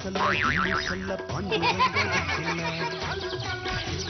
ಇಂಗ್ಲಿಷಲ್ಲ ಇಂಗ್ಲಿಷಲ್ಲ ಪಾಂಡುರಂಗ ವಿಠಲ.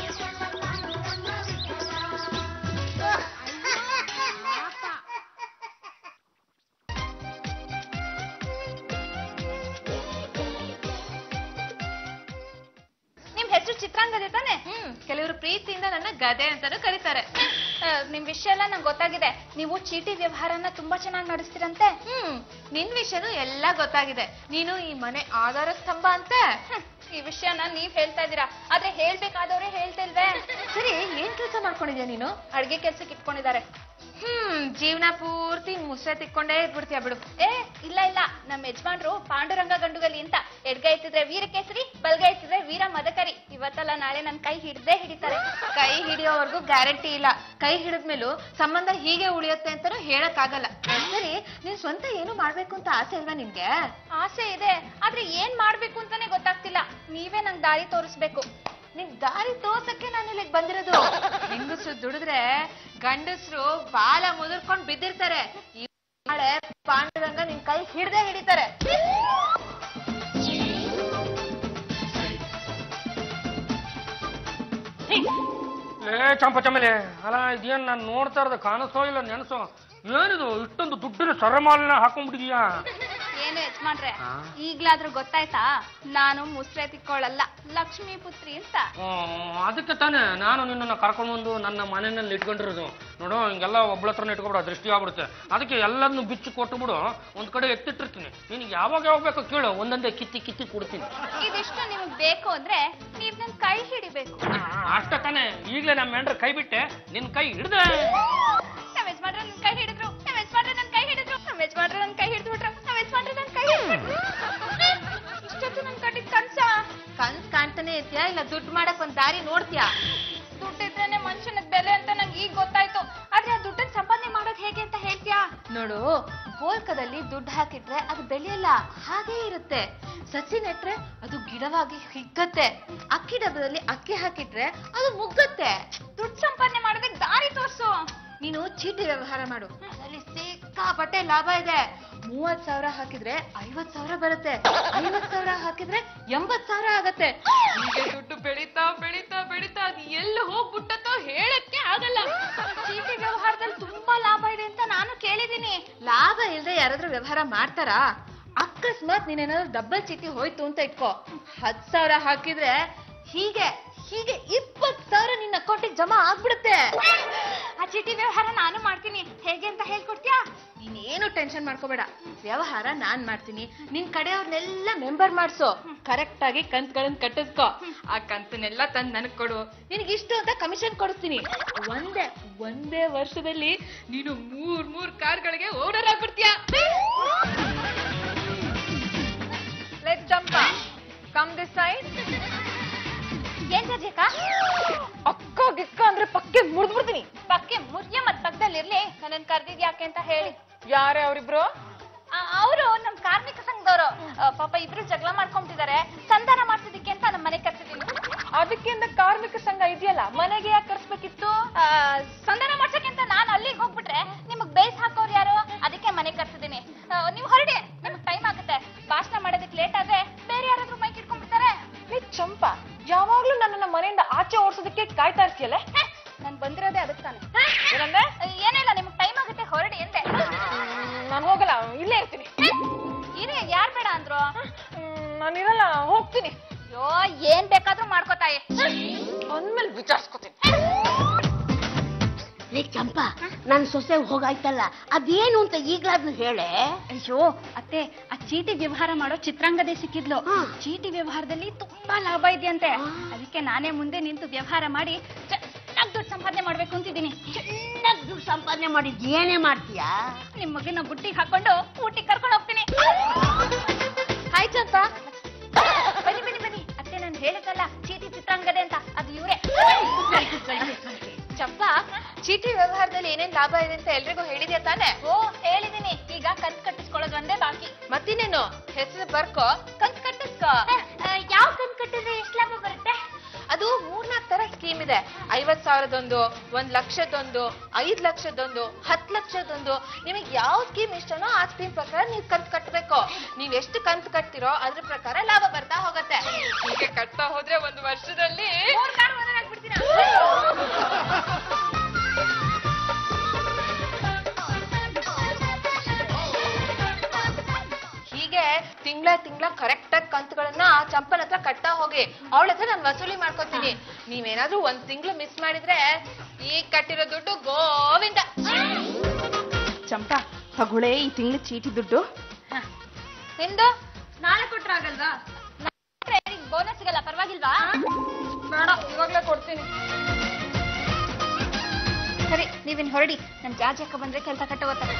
ನಿಮ್ ಹೆಸರು ಚಿತ್ರಾಂಗದೆ ತಾನೆ ಹ್ಮ್ ಕೆಲವರು ಪ್ರೀತಿಯಿಂದ ನನ್ನ ಗದೆ ಅಂತಾನು ಕರೀತಾರೆ ಆ, ನಿಮ್ ವಿಷಯ ಎಲ್ಲ ನಂಗೆ ಗೊತ್ತಾಗಿದೆ ನೀವು ಚೀಟಿ ವ್ಯವಹಾರನ ತುಂಬಾ ಚೆನ್ನಾಗಿ ನಡೆಸ್ತೀರಂತೆ ಹ್ಮ್ ನಿನ್ ವಿಷಯನೂ ಎಲ್ಲ ಗೊತ್ತಾಗಿದೆ ನೀನು ಈ ಮನೆ ಆಧಾರ ಸ್ತಂಭ ಅಂತೆ ಈ ವಿಷಯನ ನೀವ್ ಹೇಳ್ತಾ ಇದ್ದೀರಾ ಆದ್ರೆ ಹೇಳ್ಬೇಕಾದವ್ರೆ ಹೇಳ್ತಿಲ್ವೇ ಸರಿ ಏನ್ ಕೆಲಸ ಮಾಡ್ಕೊಂಡಿದ್ಯಾ ನೀನು ಅಡ್ಗೆ ಕೆಲ್ಸಕ್ಕೆ ಇಟ್ಕೊಂಡಿದ್ದಾರೆ ಹ್ಮ್ ಜೀವನ ಪೂರ್ತಿ ಮುಸ್ರೆ ತಿಕ್ಕೊಂಡೇ ಇದ್ಬಿಡ್ತೀಯ ಬಿಡು ಏ ಇಲ್ಲ ಇಲ್ಲ ನಮ್ಮ ಯಜಮಾನ್ರು ಪಾಂಡುರಂಗ ಗಂಡುಗಲಿ ಅಂತ ಎಡ್ಗೈ ಎತ್ತಿದ್ರೆ ವೀರಕೇಸರಿ ಬಲ್ಗೈ ಎತ್ತಿದ್ರೆ ವೀರ ಮದಕರಿ ಇವತ್ತಲ್ಲ ನಾಳೆ ನನ್ ಕೈ ಹಿಡ್ದೇ ಹಿಡಿತಾರೆ ಕೈ ಹಿಡಿಯೋವರೆಗೂ ಗ್ಯಾರಂಟಿ ಇಲ್ಲ ಕೈ ಹಿಡಿದ್ಮೇಲೂ ಸಂಬಂಧ ಹೀಗೆ ಉಳಿಯುತ್ತೆ ಅಂತಾನು ಹೇಳಕ್ ಆಗಲ್ಲ ಸರಿ ನೀನ್ ಸ್ವಂತ ಏನು ಮಾಡ್ಬೇಕು ಅಂತ ಆಸೆ ಇಲ್ವಾ ನಿನ್ಗೆ ಆಸೆ ಇದೆ ಆದ್ರೆ ಏನ್ ಮಾಡ್ಬೇಕು ಅಂತಾನೆ ಗೊತ್ತಾಗ್ತಿಲ್ಲ ನೀವೇ ನಂಗ್ ದಾರಿ ತೋರಿಸ್ಬೇಕು ನಿನ್ ದಾರಿ ತೋರ್ಸಕ್ಕೆ ನಾನು ಇಲ್ಲಿಗೆ ಬಂದಿರೋದು ಹೆಂಗಸ್ರು ದುಡಿದ್ರೆ ಗಂಡಸ್ರು ಬಾಲ ಮುದುರ್ಕೊಂಡ್ ಬಿದ್ದಿರ್ತಾರೆ ಈ ನಾಳೆ ಪಾಂಡುರಂಗ ನಿನ್ ಕೈ ಹಿಡ್ದೆ ಹಿಡಿತಾರೆ ಏ ಚಂಪ ಚಮಲೆ ಅಲ್ಲ ಇದೇನ್ ನಾನು ನೋಡ್ತಾ ಇರೋದು ಕಾಣಿಸೋ ಇಲ್ಲ ನೆನಸೋ ಏನಿದು ಇಷ್ಟೊಂದು ದುಡ್ಡಿನ ಸರಮಾಲಿನ ಹಾಕೊಂಡ್ಬಿಟ್ಟಿದ್ಯಾ ಏನು ಯಜಮಾನ್ರೆ ಈಗ್ಲಾದ್ರೂ ಗೊತ್ತಾಯ್ತಾ ನಾನು ಮುಸ್ರೆ ತಿಕ್ಕೊಳ್ಳಲ್ಲ ಲಕ್ಷ್ಮೀ ಪುತ್ರಿ ಅಂತ ಹ್ಮ್, ಅದಕ್ಕೆ ತಾನೇ ನಾನು ನಿನ್ನನ್ನು ಕರ್ಕೊಂಡು ಬಂದು ನನ್ನ ಮನೆಯಲ್ಲಿ ಇಟ್ಕೊಂಡಿರೋದು ನೋಡು ಹಿಂಗೆಲ್ಲ ಒಬ್ಳ ಹತ್ರನೇ ಇಟ್ಕೊಬಿಡ ದೃಷ್ಟಿ ಆಗ್ಬಿಡುತ್ತೆ ಅದಕ್ಕೆ ಎಲ್ಲದನ್ನು ಬಿಚ್ಚಿ ಕೊಟ್ಟುಬಿಡು ಒಂದ್ ಕಡೆ ಎತ್ತಿಟ್ಟಿರ್ತೀನಿ ನಿನಗೆ ಯಾವಾಗ ಯಾವಾಗ ಬೇಕೋ ಕೇಳು ಒಂದೊಂದೇ ಕಿತ್ತಿ ಕಿತ್ತಿ ಕೊಡ್ತೀನಿ ಇದಿಷ್ಟು ನಿಮಗ್ ಬೇಕು ಅಂದ್ರೆ ನೀವ್ ನನ್ ಕೈ ಹಿಡಿಬೇಕು ಅಷ್ಟೇ ತಾನೇ ಈಗಲೇ ನಮ್ಮ ಮೆಂಡ್ರ ಕೈ ಬಿಟ್ಟೆ ನಿನ್ ಕೈ ಹಿಡ್ದೆ ನಾವ್ ಯಜಮಾನ್ರೆ ನನ್ ಕೈ ಹಿಡಿದ್ರು ನಾವ್ ಯಜಮಾನ್ರೆ ನನ್ ಕೈ ಹಿಡಿದ್ರು ನಾವ್ ಯಜಮಾನ್ರೆ ನನ್ ಕೈ ಹಿಡಿದು ಬಿಟ್ರು ನಾವ್ ಯಜಮಾನ್ರೆ ನನ್ ಕೈ ಹಿಡಿದ್ರು ಇಷ್ಟೊತ್ತು ನನ್ ಕಟ್ಟಿದ್ ಕನ್ಸ ಕನ್ಸ್ ಕಾಣ್ತಾನೆ ಇರ್ತೀಯಾ ಇಲ್ಲ ದುಡ್ಡು ಮಾಡಕ್ ಒಂದ್ ದಾರಿ ನೋಡ್ತೀಯಾ ದುಡ್ಡಿದ್ರೇನೆ ಮನುಷ್ಯನಕ್ ಬೆಲೆ ಅಂತ ನಂಗೆ ಈಗ ಗೊತ್ತಾಯ್ತು ಆದ್ರೆ ಆ ದುಡ್ಡನ್ನ ಸಂಪಾದನೆ ಮಾಡೋದ್ ಹೇಗೆ ಅಂತ ಹೇಳ್ತೀಯಾ ನೋಡು ಗೋಲ್ಕದಲ್ಲಿ ದುಡ್ಡು ಹಾಕಿಟ್ರೆ ಅದು ಬೆಳೆಯಲ್ಲ ಹಾಗೇ ಇರುತ್ತೆ ಸಸಿ ನೆಟ್ರೆ ಅದು ಗಿಡವಾಗಿ ಹಿಗ್ಗತ್ತೆ ಅಕ್ಕಿ ಡಬ್ಬದಲ್ಲಿ ಅಕ್ಕಿ ಹಾಕಿಟ್ರೆ ಅದು ಮುಗ್ಗತ್ತೆ ದುಡ್ಡು ಸಂಪಾದನೆ ಮಾಡೋದಕ್ಕೆ ದಾರಿ ತೋರ್ಸು ನೀನು ಚೀಟಿ ವ್ಯವಹಾರ ಮಾಡು ಅದರಲ್ಲಿ ಸಿಕ್ಕಾಪಟ್ಟೆ ಲಾಭ ಇದೆ ಮೂವತ್ ಸಾವಿರ ಹಾಕಿದ್ರೆ ಐವತ್ ಸಾವಿರ ಬರುತ್ತೆ ಐವತ್ ಸಾವಿರ ಹಾಕಿದ್ರೆ ಎಂಬತ್ ಸಾವಿರ ಆಗತ್ತೆ ಹೀಗೆ ದುಡ್ಡು ಬೆಳೀತಾ ಬೆಳೀತಾ ಬೆಳೀತಾ ಅದು ಎಲ್ಲಿ ಹೋಗ್ಬಿಟ್ಟತ್ತೋ ಹೇಳಕ್ಕೆ ಆಗಲ್ಲ ಚೀಟಿ ವ್ಯವಹಾರದಲ್ಲಿ ತುಂಬಾ ಲಾಭ ಇದೆ ಅಂತ ನಾನು ಕೇಳಿದೀನಿ ಲಾಭ ಇಲ್ಲದೆ ಯಾರಾದ್ರೂ ವ್ಯವಹಾರ ಮಾಡ್ತಾರಾ ಅಕಸ್ಮಾತ್ ನೀನೇನಾದ್ರೂ ಡಬ್ಬಲ್ ಚೀಟಿ ಹೋಯ್ತು ಅಂತ ಇಟ್ಕೋ ಹತ್ ಸಾವಿರ ಹಾಕಿದ್ರೆ ಹೀಗೆ ಹೀಗೆ ಇಪ್ಪತ್ ಸಾವಿರ ನಿನ್ನ ಅಕೌಂಟಿಗೆ ಜಮಾ ಆಗ್ಬಿಡುತ್ತೆ ಆ ಚೀಟಿ ವ್ಯವಹಾರ ನಾನು ಮಾಡ್ತೀನಿ ಹೇಗೆ ಅಂತ ಹೇಳ್ಕೊಡ್ತೀಯಾ ನೀನೇನು ಟೆನ್ಷನ್ ಮಾಡ್ಕೋಬೇಡ ವ್ಯವಹಾರ ನಾನ್ ಮಾಡ್ತೀನಿ ನಿನ್ ಕಡೆಯವ್ರನ್ನೆಲ್ಲ ಮೆಂಬರ್ ಮಾಡ್ಸು ಕರೆಕ್ಟ್ ಆಗಿ ಕಂತ್ಗಳನ್ನ ಕಟ್ಟಿಸ್ಕೋ ಆ ಕಂತನ್ನೆಲ್ಲ ತಂದ್ ನನಗ್ ಕೊಡು ನಿನಗೆ ಇಷ್ಟು ಅಂತ ಕಮಿಷನ್ ಕೊಡಿಸ್ತೀನಿ ಒಂದೇ ಒಂದೇ ವರ್ಷದಲ್ಲಿ ನೀನು ಮೂರ್ ಮೂರ್ ಕಾರ್ಗಳಿಗೆ ಓರ್ಡರ್ ಆಗ್ಬಿಡ್ತೀಯ let jump come this side ಏನ್ ಸಜ್ಜಕ ಅಕ್ಕ ಗಿಕ್ಕ ಅಂದ್ರೆ ಪಕ್ಕೆ ಮುರಿದ್ಬಿಡ್ತೀನಿ ಪಕ್ಕೆ ಮುರಿಯ ಮತ್ ಪಕ್ಕದಲ್ಲಿ ಇರ್ಲಿ ನನ್ನನ್ ಕರ್ದಿದ್ ಯಾಕೆ ಅಂತ ಹೇಳಿ ಯಾರೇ ಅವರಿಬ್ರು ಅವರು ನಮ್ ಕಾರ್ಮಿಕ ಸಂಘದವರು ಪಾಪ ಇಬ್ರು ಜಗಳ ಮಾಡ್ಕೊಂತಿದ್ದಾರೆ ಸಂಧಾನ ಮಾಡ್ತಿದ್ದಕ್ಕೆ ಅಂತ ನಮ್ಮ ಮನೆ ಕರ್ಸಿದೀನಿ ಅದಕ್ಕಿಂತ ಕಾರ್ಮಿಕ ಸಂಘ ಇದೆಯಲ್ಲ ಮನೆಗೆ ಯಾಕೆ ಕರ್ಸ್ಬೇಕಿತ್ತು ಆ, ಸಂಧಾನ ಮಾಡ್ಸಕ್ಕೆ ಅಂತ ನಾನು ಅಲ್ಲಿಗೆ ಹೋಗ್ಬಿಟ್ರೆ ನಿಮಗ್ ಬೇಸ್ ಹಾಕೋರು ಯಾರು ಅದಕ್ಕೆ ಮನೆ ಕರ್ಸಿದೀನಿ ನೀವು ಹೊರಡಿ ನಿಮಗ್ ಟೈಮ್ ಆಗುತ್ತೆ ಭಾಷಣ ಮಾಡೋದಕ್ಕೆ ಲೇಟ್ ಆದ್ರೆ ಬೇರೆ ಯಾರಾದ್ರೂ ಮೈಕ್ ಇಟ್ಕೊಂಡ್ಬಿಡ್ತಾರೆ ಏ ಚಂಪಾ ಯಾವಾಗ್ಲೂ ನನ್ನನ್ನ ಮನೆಯಿಂದ ಆಚೆ ಓಡಿಸೋದಕ್ಕೆ ಕಾಯ್ತಾ ಇರ್ತೀಯಲ್ಲ ನಾನು ಬಂದಿರೋದೇ ಅದಕ್ಕೆ ತಾನೆ ಏನಂದೆ ಏನಿಲ್ಲ ನಿಮ್ಗೆ ಟೈಮ್ ಆಗುತ್ತೆ ಹೊರಡಿ ಎಂದೆ ನಾನು ಹೋಗಲ್ಲ ಇಲ್ಲೇ ಇರ್ತೀನಿ ಇರಿ ಯಾರ್ ಬೇಡ ಅಂದ್ರು ನಾನು ಇರಲ್ಲ ಹೋಗ್ತೀನಿ ಅಯ್ಯೋ ಏನ್ ಬೇಕಾದ್ರೂ ಮಾಡ್ಕೋತಾಯಿ ಅಂದ್ಮೇಲೆ ವಿಚಾರಿಸ್ಕೊತೀನಿ ಲೇ ಚಂಪಾ ನನ್ ಸೊಸೆ ಹೋಗಾಯ್ತಲ್ಲ ಅದೇನು ಅಂತ ಈಗ್ಲಾದ್ನು ಹೇಳೆ ಅಯ್ಯೋ ಅತ್ತೆ ಆ ಚೀಟಿ ವ್ಯವಹಾರ ಮಾಡೋ ಚಿತ್ರಾಂಗದೇ ಸಿಕ್ಕಿದ್ಲು ಹಾ. ಚೀಟಿ ವ್ಯವಹಾರದಲ್ಲಿ ತುಂಬಾ ಲಾಭ ಇದೆಯಂತೆ ಅದಕ್ಕೆ ನಾನೇ ಮುಂದೆ ನಿಂತು ವ್ಯವಹಾರ ಮಾಡಿ ಚೆನ್ನಾಗಿ ದುಡ್ಡು ಸಂಪಾದನೆ ಮಾಡ್ಬೇಕು ಅಂತಿದ್ದೀನಿ ಚೆನ್ನಾಗ್ ದುಡ್ಡು ಸಂಪಾದನೆ ಮಾಡಿದ್ ಏನೇ ಮಾಡ್ತೀಯಾ ನಿಮ್ ಮಗನ ಬುಟ್ಟಿಗೆ ಹಾಕೊಂಡು ಊಟಿಗೆ ಕರ್ಕೊಂಡು ಹೋಗ್ತೀನಿ ಹಾಯ್ ಚಂಪ ಬನ್ನಿ ಬನ್ನಿ ಬನ್ನಿ ಅತ್ತೆ ನಾನು ಹೇಳಿದ್ದಲ್ಲ ಚೀಟಿ ಚಿತ್ರಾಂಗದೆ ಅಂತ ಅದು ಇವರೇ ಚಂಪ ಚೀಟಿ ವ್ಯವಹಾರದಲ್ಲಿ ಏನೇನ್ ಲಾಭ ಇದೆ ಅಂತ ಎಲ್ರಿಗೂ ಹೇಳಿದ್ಯಾ ತಾನೆ ಓ ಹೇಳಿದೀನಿ ಈಗ ಕಂತ್ ಕಟ್ಟಿಸ್ಕೊಳ್ಳೋದು ಒಂದೇ ಬಾಕಿ ಮತ್ತಿನೇನು ಹೆಸರು ಬರ್ಕೋ ಕಂತ್ ಕಟ್ಟಿಸ್ಕೋ ಯಾವ ಕಂತ್ ಕಟ್ಟಿದ್ರೆ ಎಷ್ಟು ಲಾಭ ಬರುತ್ತೆ ಅದು ಮೂರ್ನಾಲ್ಕು ತರ ಸ್ಕೀಮ್ ಇದೆ ಐವತ್ ಸಾವಿರದೊಂದು ಒಂದ್ ಲಕ್ಷದೊಂದು ಐದ್ ಲಕ್ಷದೊಂದು ಹತ್ ಲಕ್ಷದೊಂದು ನಿಮಗೆ ಯಾವ ಸ್ಕೀಮ್ ಇಷ್ಟನೋ ಆ ಸ್ಕೀಮ್ ಪ್ರಕಾರ ನೀವು ಕಂತು ಕಟ್ಟಬೇಕು ನೀವ್ ಎಷ್ಟು ಕಂತು ಕಟ್ತಿರೋ ಅದ್ರ ಪ್ರಕಾರ ಲಾಭ ಬರ್ತಾ ಹೋಗತ್ತೆ ಹೀಗೆ ಕಟ್ತಾ ಹೋದ್ರೆ ಒಂದು ವರ್ಷದಲ್ಲಿ ಹೀಗೆ ತಿಂಗಳ ತಿಂಗಳ ಕರೆಕ್ಟ್ ಆಗಿ ಕಂತುಗಳನ್ನ ಚಂಪನ್ ಹತ್ರ ಕಟ್ತಾ ಹೋಗಿ ಅವಳ ಹತ್ರ ನಾನು ವಸೂಲಿ ಮಾಡ್ಕೊತೀನಿ ನೀವೇನಾದ್ರೂ ಒಂದ್ ತಿಂಗಳು ಮಿಸ್ ಮಾಡಿದ್ರೆ ಈಗ ಕಟ್ಟಿರೋ ದುಡ್ಡು ಗೋವಿಂದ ಚಂಪಾ ತಗೊಳ್ಳೆ ಈ ತಿಂಗಳು ಚೀಟಿ ದುಡ್ಡು ನಿಮ್ದು ನಾಳೆ ಕೊಟ್ರ ಆಗಲ್ವಾ ಬೋನಸ್ ಸಿಗಲ್ಲ ಪರವಾಗಿಲ್ವಾ ಬೇಡ ಇವಾಗ್ಲೇ ಕೊಡ್ತೀನಿ ಸರಿ ನೀವಿನ್ ಹೊರಡಿ ನಮ್ ಜಾಜಿ ಅಕ್ಕ ಬಂದ್ರೆ ಕೆಲಸ ಕಟ್ಟೋಗತ್ತೆ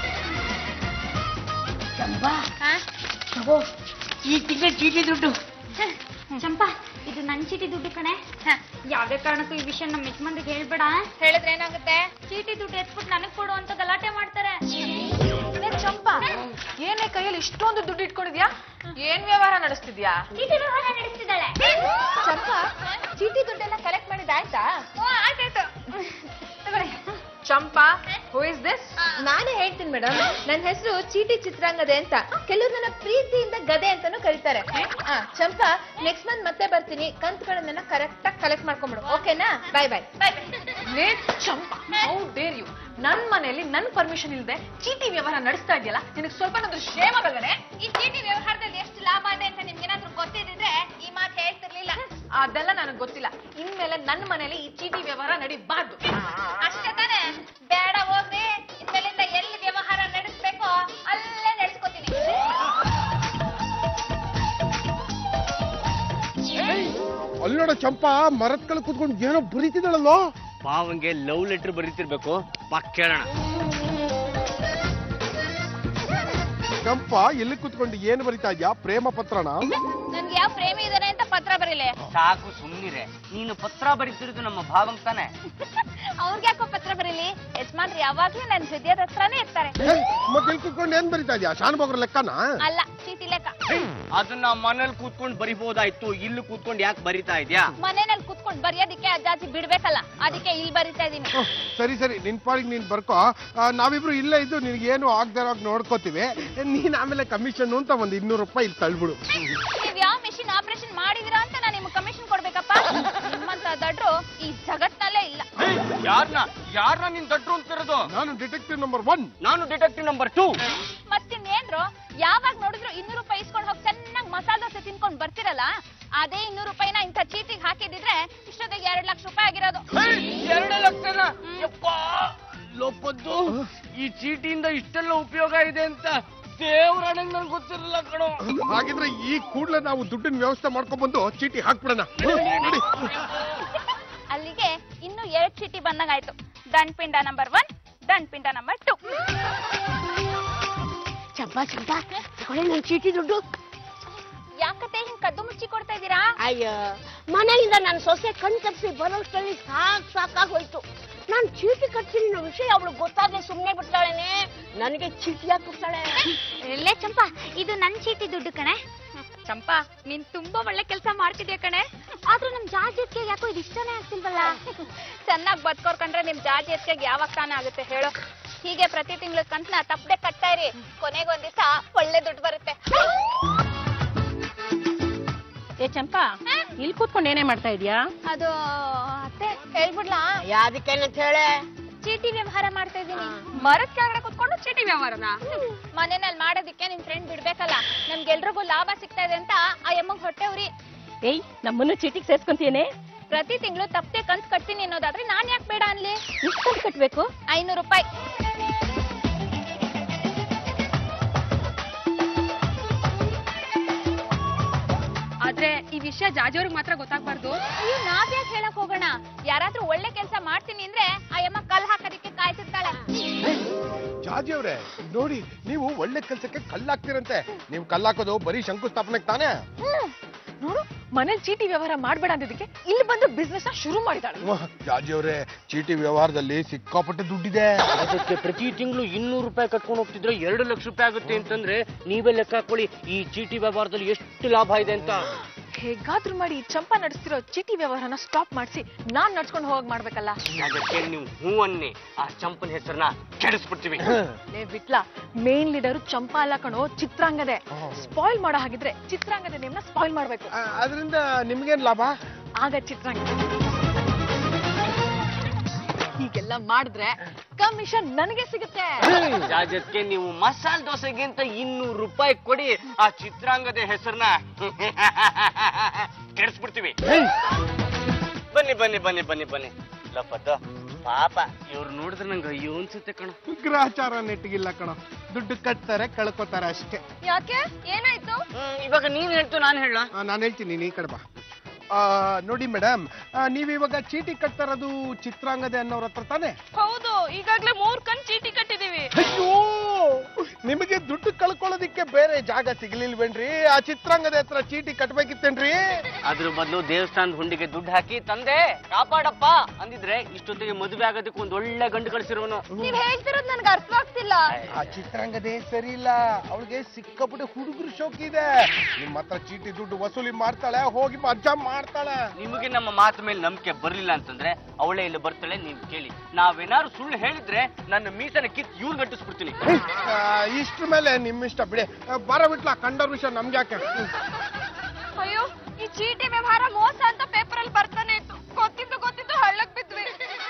ಚಂಪಾ ತಗೋ ಈ ತಿಂಗಳ ಚೀಟಿ ದುಡ್ಡು ಚಂಪಾ ಇದು ನನ್ ಚೀಟಿ ದುಡ್ಡು ಕಣೆ ಯಾವ್ದೇ ಕಾರಣಕ್ಕೂ ಈ ವಿಷಯ ನಮ್ಮ ಯಜಮಾನ್ರಿಗೆ ಹೇಳ್ಬೇಡ ಹೇಳಿದ್ರೆ ಏನಾಗುತ್ತೆ ಚೀಟಿ ದುಡ್ಡು ಎತ್ಬಿಟ್ಟು ನನಗ್ ಕೊಡು ಅಂತ ಗಲಾಟೆ ಮಾಡ್ತಾರೆ ಏ ಚಂಪಾ ಏನೇ ಕೈಯಲ್ಲಿ ಇಷ್ಟೊಂದು ದುಡ್ಡು ಇಟ್ಕೊಂಡಿದ್ಯಾ ಏನ್ ವ್ಯವಹಾರ ನಡೆಸ್ತಿದ್ಯಾ ಚೀಟಿ ವ್ಯವಹಾರ ನಡೆಸ್ತಿದ್ದಾಳೆ ಚಂಪಾ ಚೀಟಿ ದುಡ್ಡೆಲ್ಲ ಕಲೆಕ್ಟ್ ಮಾಡಿದಾಯ್ತಾ ಓ ಆಯ್ತಾಯ್ತು ತಗೊಳ್ಳಿ ಚಂಪಾ ಹೂ ಇಸ್ ದಿಸ್ ನಾನೇ ಹೇಳ್ತೀನಿ ಮೇಡಮ್ ನನ್ನ ಹೆಸರು ಚೀಟಿ ಚಿತ್ರಾಂಗದೆ ಅಂತ ಕೆಲವ್ರು ನನ್ನ ಪ್ರೀತಿಯಿಂದ ಗದೆ ಅಂತಾನು ಕರೀತಾರೆ ಆ, ಚಂಪಾ ನೆಕ್ಸ್ಟ್ ಮಂತ್ ಮತ್ತೆ ಬರ್ತೀನಿ ಕಂತುಗಳನ್ನೆಲ್ಲ ಕರೆಕ್ಟ್ ಆಗಿ ಕಲೆಕ್ಟ್ ಮಾಡ್ಕೊಂಬಿಡು ಓಕೆನಾ bye bye bye Champa how dare you ನನ್ ಮನೆಯಲ್ಲಿ ನನ್ ಪರ್ಮಿಷನ್ ಇಲ್ಲದೆ ಚೀಟಿ ವ್ಯವಹಾರ ನಡೆಸ್ತಾ ಇದೆಯಲ್ಲ ನಿನಗೆ ಸ್ವಲ್ಪ ಕ್ಷೇಮ ಬೇಗನೆ ಈ ಚೀಟಿ ವ್ಯವಹಾರದಲ್ಲಿ ಎಷ್ಟು ಲಾಭ ಇದೆ ಅಂತ ನಿಮ್ಗೇನಾದ್ರೂ ಗೊತ್ತಿದ್ರೆ ಈ ಮಾತು ಹೇಳ್ತಿರ್ಲಿಲ್ಲ ಅದೆಲ್ಲ ನನಗೆ ಗೊತ್ತಿಲ್ಲ ಇನ್ಮೇಲೆ ನನ್ನ ಮನೆಯಲ್ಲಿ ಈ ಚೀಟಿ ವ್ಯವಹಾರ ನಡಿಬಾರ್ದು ಅಷ್ಟೇ ತಾನೇ ಬೇಡ ಹೋಗ್ರಿ ಇನ್ಮೇಲಿಂದ ಎಲ್ಲಿ ವ್ಯವಹಾರ ನಡೆಸ್ಬೇಕೋ ಅಲ್ಲೇ ನಡೆಸ್ಕೊತೀನಿ ಅಲ್ಲಿ ನೋಡ ಚಂಪಾ ಮರದ ಕಲ್ ಕುತ್ಕೊಂಡು ಏನೋ ಬರೀತಿದ್ದಾಳಲ್ಲೋ ಪಾವಂಗೆ ಲವ್ ಲೆಟರ್ ಬರೀತಿರ್ಬೇಕು ಬಾ ಕೇಳೋಣ ಚಂಪಾ ಎಲ್ಲಿ ಕುತ್ಕೊಂಡು ಏನು ಬರಿತಾ ಇದ್ಯಾ ಪ್ರೇಮ ಪತ್ರನ ನನ್ಗೆ ಯಾವ ಪ್ರೇಮಿ ಇದಾರೆ ಅಂತ ಪತ್ರ ಬರೀಲೆ ಸಾಕು ಸುಮ್ಮನಿರೆ ನೀನು ಪತ್ರ ಬರೀತಿರೋದು ನಮ್ಮ ಭಾವಂಗ್ ತಾನೆ ಅವ್ರಿಗೆ ಯಾಕೋ ಪತ್ರ ಬರೀಲಿ ಯಜಮಾನ್ರು ಯಾವಾಗ್ಲೂ ನನ್ ಹೃದಯದ ಹತ್ರನೇ ಇರ್ತಾರೆ ಏ, ಮತ್ತೆ ಇಲ್ಲಿ ಕುತ್ಕೊಂಡು ಏನ್ ಬರಿತಾ ಇದ್ಯಾ ಶಾನ್ಭೋಗ್ರ ಲೆಕ್ಕನ ಅಲ್ಲ ಚೀಟಿ ಲೆಕ್ಕ ಅದನ್ನ ಮನೇಲಿ ಕೂತ್ಕೊಂಡು ಬರಿಬೋದಾಯ್ತು ಇಲ್ಲಿ ಕೂತ್ಕೊಂಡು ಯಾಕೆ ಬರಿತಾ ಇದ್ಯಾ ಮನೆಯಲ್ಲಿ ಕುತ್ಕೊಂಡು ಬರೆಯೋದಿಕ್ಕೆ ಅಜ್ಜಾಜಿ ಬಿಡ್ಬೇಕಲ್ಲ ಅದಕ್ಕೆ ಇಲ್ಲಿ ಬರಿತಾ ಇದೀನಿ ಓಹ್, ಸರಿ ಸರಿ ನಿನ್ ಪಾಡಿಗೆ ನೀನ್ ಬರ್ಕೋ ಆ, ನಾವಿಬ್ರು ಇಲ್ಲೇ ಇದ್ದು ನಿನ್ಗೆ ಏನು ಆಗ್ದಾರಾಗ ನೋಡ್ಕೋತೀವಿ ನೀನ್ ಆಮೇಲೆ ಕಮಿಷನ್ ಅಂತ ಒಂದ್ ಇನ್ನೂರು ರೂಪಾಯಿ ಇಲ್ಲಿ ತಳ್ಬಿಡು ನೀವ್ ಯಾವ ಮಿಷಿನ್ ಆಪರೇಷನ್ ಮಾಡಿದೀರಾ ಅಂತ ನಾನು ನಿಮ್ಗೆ ಕಮಿಷನ್ ಕೊಡ್ಬೇಕಪ್ಪ ನಿಮ್ಮಂತ ದಡ್ರು ಈ ಜಗತ್ನಲ್ಲೇ ಇಲ್ಲ ಯಾರನ್ನ ಯಾರನ್ನ ನೀನ್ ದಟ್ರು ಅಂತಿರೋದು ನಾನು ಡಿಟೆಕ್ಟಿವ್ ನಂಬರ್ ಒನ್ ನಾನು ಡಿಟೆಕ್ಟಿವ್ ನಂಬರ್ ಟೂ ಮತ್ತಿನ್ನೇನ್ರು ಯಾವಾಗ ನೋಡಿದ್ರು ಇನ್ನೂರು ರೂಪಾಯಿ ಇಸ್ಕೊಂಡು ಹೋಗಿ ಚೆನ್ನಾಗಿ ಮಸಾಲ ದೋಸೆ ತಿನ್ಕೊಂಡು ಬರ್ತಿರಲ್ಲ ಅದೇ ಇನ್ನೂರು ರೂಪಾಯಿನ ಇಂಥ ಚೀಟಿಗೆ ಹಾಕಿದಿದ್ರೆ ಇಷ್ಟೊತ್ತಿಗೆ ಎರಡ್ ಲಕ್ಷ ರೂಪಾಯಿ ಆಗಿರೋದು ಎರಡು ಲಕ್ಷನ ಯಪ್ಪ ಲೋಪದ್ದು ಈ ಚೀಟಿಯಿಂದ ಇಷ್ಟೆಲ್ಲ ಉಪಯೋಗ ಇದೆ ಅಂತ ದೇವ್ರಣಂಗ್ ನನ್ಗೆ ಗೊತ್ತಿರಲಿಲ್ಲ ಕಣೋ ಹಾಗಿದ್ರೆ ಈ ಕೂಡ್ಲೆ ನಾವು ದುಡ್ಡಿನ ವ್ಯವಸ್ಥೆ ಮಾಡ್ಕೊಂಡ್ ಬಂದು ಚೀಟಿ ಹಾಕ್ಬಿಡೋಣ ನಡಿ ಅಲ್ಲಿಗೆ ಇನ್ನು ಎರಡ್ ಚೀಟಿ ಬಂದಂಗಾಯ್ತು Dandapinda number one Dandapinda number two Champa Champa ತಗೊಳ್ಳೆ ನನ್ ಚೀಟಿ ದುಡ್ಡು ಯಾಕತ್ತೆ ಹಿಂಗ್ ಕದ್ದು ಮುಚ್ಚಿ ಕೊಡ್ತಾ ಇದ್ದೀರಾ ಅಯ್ಯ ಮನೆಯಿಂದ ನನ್ನ ಸೊಸೆ ಕಣ್ ತಪ್ಪಿಸಿ ಬರೋಷ್ಟರಲ್ಲಿ ಸಾಕ್ ಸಾಕಾಗೋಯ್ತು ನಾನ್ ಚೀಟಿ ಕಟ್ತೀನಿ ಅನ್ನೋ ವಿಷಯ ಅವಳು ಗೊತ್ತಾದ್ರೆ ಸುಮ್ನೆ ಬಿಡ್ತಾಳೇನೆ ನನಗೆ ಚೀಟಿ ಯಾಕೆ ಕೊಡ್ತಾಳೆ ಇಲ್ಲೇ ಚಂಪಾ ಇದು ನನ್ ಚೀಟಿ ದುಡ್ಡು ಕಣೆ ಚಂಪಾ ನೀನ್ ತುಂಬಾ ಒಳ್ಳೆ ಕೆಲಸ ಮಾಡ್ತಿದ್ಯಾ ಕಣೆ ಆದ್ರೆ ನಮ್ ಜಾಜಿ ಎತ್ಕೆ ಯಾಕೋ ಇದು ಇಷ್ಟನೇ ಆಗ್ತಿಲ್ವಲ್ಲ ಚೆನ್ನಾಗ್ ಬದ್ಕೋರ್ಕಂಡ್ರೆ ನಿಮ್ ಜಾಜಿ ಎತ್ಕೆಗೆ ಯಾವಾಗ ತಾನೇ ಆಗುತ್ತೆ ಹೇಳು ಹೀಗೆ ಪ್ರತಿ ತಿಂಗಳ ಕಂತನ ತಪ್ಪದೆ ಕಟ್ತಾ ಇರಿ ಕೊನೆಗೊಂದ್ ದಿವಸ ಒಳ್ಳೆ ದುಡ್ಡು ಬರುತ್ತೆ ಏ ಚಂಪಾ ಇಲ್ಲಿ ಕೂತ್ಕೊಂಡು ಏನೇ ಮಾಡ್ತಾ ಇದೀಯಾ ಅದು ಅತ್ತೆ ಹೇಳ್ಬಿಡ್ಲಾ ಯಾದಕ್ಕೇನಂತ ಹೇಳೆ ಚೀಟಿ ವ್ಯವಹಾರ ಮಾಡ್ತಾ ಇದೀನಿ ಮರದ ಕೆಳಗಡೆ ಕುತ್ಕೊಂಡು ಚೀಟಿ ವ್ಯವಹಾರನ ಮನೆಯಲ್ಲಿ ಮಾಡೋದಿಕ್ಕೆ ನಿಮ್ ಫ್ರೆಂಡ್ ಬಿಡ್ಬೇಕಲ್ಲ ನಮ್ಗೆಲ್ರಿಗೂ ಲಾಭ ಸಿಗ್ತಾ ಇದೆ ಅಂತ ಆ ಎಮ್ಮಗ್ ಹೊಟ್ಟೆ ಉರಿ ಏಯ್ ನಮ್ಮನ್ನು ಚೀಟಿಗೆ ಸೇರ್ಸ್ಕೊಂತೇನೆ ಪ್ರತಿ ತಿಂಗಳು ತಪ್ಪದೆ ಕಂತ್ ಕಟ್ತೀನಿ ಅನ್ನೋದಾದ್ರೆ ನಾನ್ ಯಾಕೆ ಬೇಡ ಅನ್ಲಿ ಎಷ್ಟು ಕಟ್ಬೇಕು ಐನೂರು ರೂಪಾಯಿ ಆದ್ರೆ ಈ ವಿಷಯ ಜಾಜಿಯವ್ರಿಗೆ ಮಾತ್ರ ಗೊತ್ತಾಗ್ಬಾರ್ದು ಅಯ್ಯೋ ನಾವ್ಯಾಕೆ ಹೇಳಕ್ ಹೋಗೋಣ ಯಾರಾದ್ರೂ ಒಳ್ಳೆ ಕೆಲಸ ಮಾಡ್ತೀನಿ ಅಂದ್ರೆ ಆ ಯಮ್ಮ ಕಲ್ ಹಾಕೋದಿಕ್ಕೆ ಕಾಯ್ತಿರ್ತಾಳೆ ಜಾಜಿ ಅವ್ರೆ ನೋಡಿ ನೀವು ಒಳ್ಳೆ ಕೆಲ್ಸಕ್ಕೆ ಕಲ್ಲಾಕ್ತಿರಂತೆ ನೀವು ಕಲ್ಲಾಕೋದು ಬರೀ ಶಂಕುಸ್ಥಾಪನೆಗೆ ತಾನೇ ನೋಡು ಮನೇಲಿ ಚೀಟಿ ವ್ಯವಹಾರ ಮಾಡ್ಬೇಡ ಅಂದಿದ್ದಕ್ಕೆ ಇಲ್ಲಿ ಬಂದು ಬಿಸ್ನೆಸ್ ಶುರು ಮಾಡಿದಾಳೆ ವಾಹ್, ಜಾಜಿ ಅವ್ರೆ ಚೀಟಿ ವ್ಯವಹಾರದಲ್ಲಿ ಸಿಕ್ಕಾಪಟ್ಟೆ ದುಡ್ಡಿದೆ ಅದಕ್ಕೆ ಪ್ರತಿ ತಿಂಗಳು ಇನ್ನೂರು ರೂಪಾಯಿ ಕಟ್ಕೊಂಡು ಹೋಗ್ತಿದ್ರೆ ಎರಡು ಲಕ್ಷ ರೂಪಾಯಿ ಆಗುತ್ತೆ ಅಂತಂದ್ರೆ ನೀವೇ ಲೆಕ್ಕ ಹಾಕೊಳ್ಳಿ ಈ ಚೀಟಿ ವ್ಯವಹಾರದಲ್ಲಿ ಎಷ್ಟು ಲಾಭ ಇದೆ ಅಂತ ಹೇಗಾದ್ರೂ ಮಾಡಿ ಈ ಚಂಪಾ ನಡೆಸ್ತಿರೋ ಚೀಟಿ ವ್ಯವಹಾರನ ಸ್ಟಾಪ್ ಮಾಡಿಸಿ ನಾನ್ ನಡ್ಸ್ಕೊಂಡು ಹೋಗ್ ಮಾಡ್ಬೇಕಲ್ಲ ಅದಕ್ಕೆ ನೀವು ಹೂ ಅನ್ನಿ ಆ ಚಂಪನ ಹೆಸರನ್ನ ಕೆಡಿಸ್ಬಿಡ್ತೀವಿ ಲೇ ಬಿಟ್ಲಾ ಮೇನ್ ಲೀಡರು ಚಂಪಾ ಅಲ್ಲ ಕಣೋ ಚಿತ್ರಾಂಗದೆ ಸ್ಪಾಯ್ಲ್ ಮಾಡೋ ಹಾಗಿದ್ರೆ ಚಿತ್ರಾಂಗದ ನೇಮ್ನ ಸ್ಪಾಯ್ಲ್ ಮಾಡ್ಬೇಕು ಆ, ಅದರಿಂದ ನಿಮ್ಗೇನ್ ಲಾಭ ಆಗ ಚಿತ್ರಾಂಗ ಹೀಗೆಲ್ಲ ಮಾಡಿದ್ರೆ ಕಮಿಷನ್ ನನಗೆ ಸಿಗುತ್ತೆ ಅದಕ್ಕೆ ನೀವು ಮಸಾಲೆ ದೋಸೆಗಿಂತ ಇನ್ನೂರು ರೂಪಾಯಿ ಕೊಡಿ ಆ ಚಿತ್ರಾಂಗದ ಹೆಸರನ್ನ ಕೆಡಿಸ್ಬಿಡ್ತೀವಿ ಬನ್ನಿ ಬನ್ನಿ ಬನ್ನಿ ಬನ್ನಿ ಬನ್ನಿ ಲಪ್ಪದ ಪಾಪ ಇವ್ರು ನೋಡಿದ್ರೆ ನಂಗೆ ಅಯ್ಯೋ ಅನ್ಸುತ್ತೆ ಕಣ ಗ್ರಹಚಾರ ನೆಟ್ಟಿಗಿಲ್ಲ ಕಣ ದುಡ್ಡು ಕಟ್ತಾರೆ ಕಳ್ಕೊತಾರೆ ಅಷ್ಟೇ ಯಾಕೆ ಏನಾಯ್ತು ಇವಾಗ ನೀನ್ ಹೇಳ್ತು ನಾನು ಹೇಳ ನಾನು ಹೇಳ್ತೀನಿ ನೀ ಕಡೆ ಬಾ ಆ, ನೋಡಿ ಮೇಡಮ್ ನೀವು ಇವಾಗ ಚೀಟಿ ಕಟ್ತಾ ಇರೋದು ಚಿತ್ರಾಂಗದೆ ಅನ್ನೋರ ಹತ್ರ ತಾನೆ ಹೌದು ಈಗಾಗ್ಲೇ ಮೂರ್ ಕಣ್ ಚೀಟಿ ಕಟ್ಟಿದೀವಿ ಅಯ್ಯೋ ನಿಮಗೆ ದುಡ್ಡು ಕಳ್ಕೊಳ್ಳೋದಿಕ್ಕೆ ಬೇರೆ ಜಾಗ ಸಿಗ್ಲಿಲ್ವೇನ್ರಿ ಆ ಚಿತ್ರಾಂಗದ ಹತ್ರ ಚೀಟಿ ಕಟ್ಬೇಕಿತ್ತೇನ್ರಿ ಅದ್ರ ಬದಲು ದೇವಸ್ಥಾನದ ಹುಂಡಿಗೆ ದುಡ್ಡು ಹಾಕಿ ತಂದೆ ಕಾಪಾಡಪ್ಪ ಅಂದಿದ್ರೆ ಇಷ್ಟೊತ್ತಿಗೆ ಮದುವೆ ಆಗೋದಕ್ಕೆ ಒಂದ್ ಒಳ್ಳೆ ಗಂಡು ಕಳಿಸಿರುವನು ನೀವ್ ಹೇಳ್ತಿರೋದ್ ನನ್ಗೆ ಅರ್ಥವಾಗ್ತಿಲ್ಲ ಆ ಚಿತ್ರಾಂಗದೆ ಸರಿ ಇಲ್ಲ ಅವಳಿಗೆ ಸಿಕ್ಕಾಪಟ್ಟೆ ಹುಡುಗರು ಶೋಕ್ ಇದೆ ನಿಮ್ಮ ಹತ್ರ ಚೀಟಿ ದುಡ್ಡು ವಸೂಲಿ ಮಾಡ್ತಾಳೆ ಹೋಗಿ ಮಜಾ ಮಾಡ್ತಾಳೆ ನಿಮಗೆ ನಮ್ಮ ಮಾತು ಮೇಲೆ ನಂಬಿಕೆ ಬರ್ಲಿಲ್ಲ ಅಂತಂದ್ರೆ ಅವಳೇ ಇಲ್ಲಿ ಬರ್ತಾಳೆ ನೀವು ಕೇಳಿ ನಾವೇನಾದ್ರು ಸುಳ್ಳು ಹೇಳಿದ್ರೆ ನನ್ನ ಮೀಸನ ಕಿತ್ ಇವ್ರು ಗಟ್ಟಿಸ್ಬಿಡ್ತೀನಿ ಆ, ಇಷ್ಟ್ರ ಮೇಲೆ ನಿಮ್ಮಿಷ್ಟ ಬಿಡಿ ಆ, ಬರ ಬಿಟ್ಲ ಕಂಡರ್ ವಿಷಯ ನಮ್ಗೆ ಯಾಕೆ ಹ್ಮ್. ಅಯ್ಯೋ ಈ ಚೀಟಿ ವ್ಯವಹಾರ ಮೋಸ ಅಂತ ಪೇಪರ್ ಅಲ್ಲಿ ಬರ್ತಾನೆ ಇತ್ತು ಗೊತ್ತಿದ್ದು ಗೊತ್ತಿದ್ದು ಹಳ್ಳಕ್ ಬಿದ್ವಿ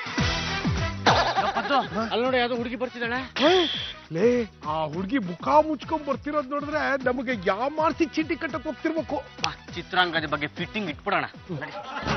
ಅಲ್ಲಿ ನೋಡಿ ಯಾವ್ದೋ ಹುಡುಗಿ ಬರ್ತಿದ್ದಾಳೆ ಲೇ ಆ ಹುಡುಗಿ ಮುಖ ಮುಚ್ಕೊಂಡ್ ಬರ್ತಿರೋದ್ ನೋಡಿದ್ರೆ ನಮಗೆ ಯಾವ ಮಾರ್ಸಿ ಚೀಟಿ ಕಟ್ಟಕ್ ಹೋಗ್ತಿರ್ಬೇಕು ಬಾ, ಚಿತ್ರಾಂಗದ ಬಗ್ಗೆ ಫಿಟ್ಟಿಂಗ್ ಇಟ್ಬಿಡೋಣ ನಡಿ.